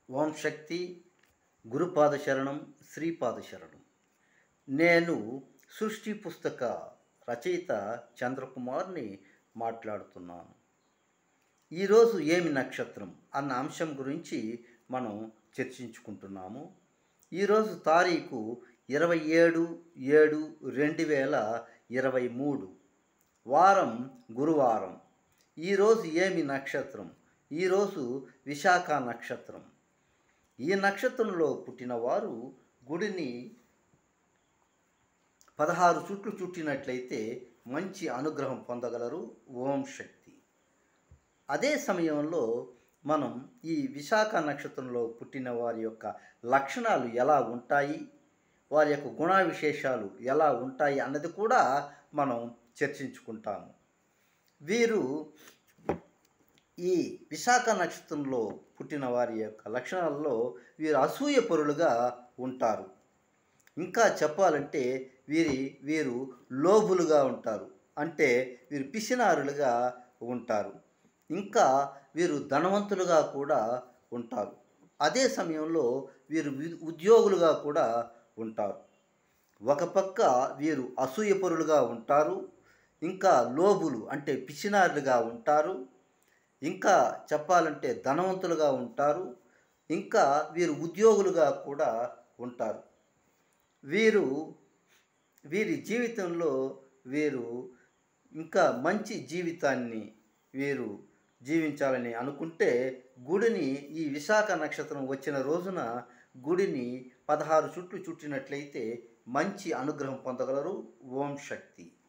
ఓం శక్తి గురుపాద శరణం శ్రీపాద శరణం నేను సృష్టి పుస్తక రచయిత చంద్రకుమార్ని మాట్లాడుతున్నాను ఈరోజు ఏమి నక్షత్రం అన్న అంశం గురించి మనం చర్చించుకుంటున్నాము ఈరోజు తారీఖు ఇరవై ఏడు ఏడు రెండు వేల ఇరవై మూడు వారం గురువారం ఈరోజు ఏమి నక్షత్రం ఈరోజు విశాఖ నక్షత్రం ఈ నక్షత్రంలో పుట్టిన వారు గుడిని పదహారు చుట్లు చుట్టినట్లయితే మంచి అనుగ్రహం పొందగలరు ఓం శక్తి అదే సమయంలో మనం ఈ విశాఖ నక్షత్రంలో పుట్టిన వారి యొక్క లక్షణాలు ఎలా ఉంటాయి వారి యొక్క గుణ విశేషాలు ఎలా ఉంటాయి అన్నది కూడా మనం చర్చించుకుంటాము వీరు ఈ విశాఖ నక్షత్రంలో పుట్టిన వారి యొక్క లక్షణాలలో వీరు అసూయ పరులుగా ఉంటారు ఇంకా చెప్పాలంటే వీరి వీరు లోబులుగా ఉంటారు అంటే వీరు పిసినారులుగా ఉంటారు ఇంకా వీరు ధనవంతులుగా కూడా ఉంటారు అదే సమయంలో వీరు వి- ఉద్యోగులుగా కూడా ఉంటారు ఒక పక్క వీరు అసూయపరులుగా ఉంటారు ఇంకా లోబులు అంటే పిసినారులుగా ఉంటారు ఇంకా చెప్పాలంటే ధనవంతులుగా ఉంటారు ఇంకా వీరు ఉద్యోగులుగా కూడా ఉంటారు వీరు వీరి జీవితంలో వీరు ఇంకా మంచి జీవితాన్ని వీరు జీవించాలని అనుకుంటే గుడిని ఈ విశాఖ నక్షత్రం వచ్చిన రోజున గుడిని పదహారు చుట్లు చుట్టినట్లయితే మంచి అనుగ్రహం పొందగలరు ఓం శక్తి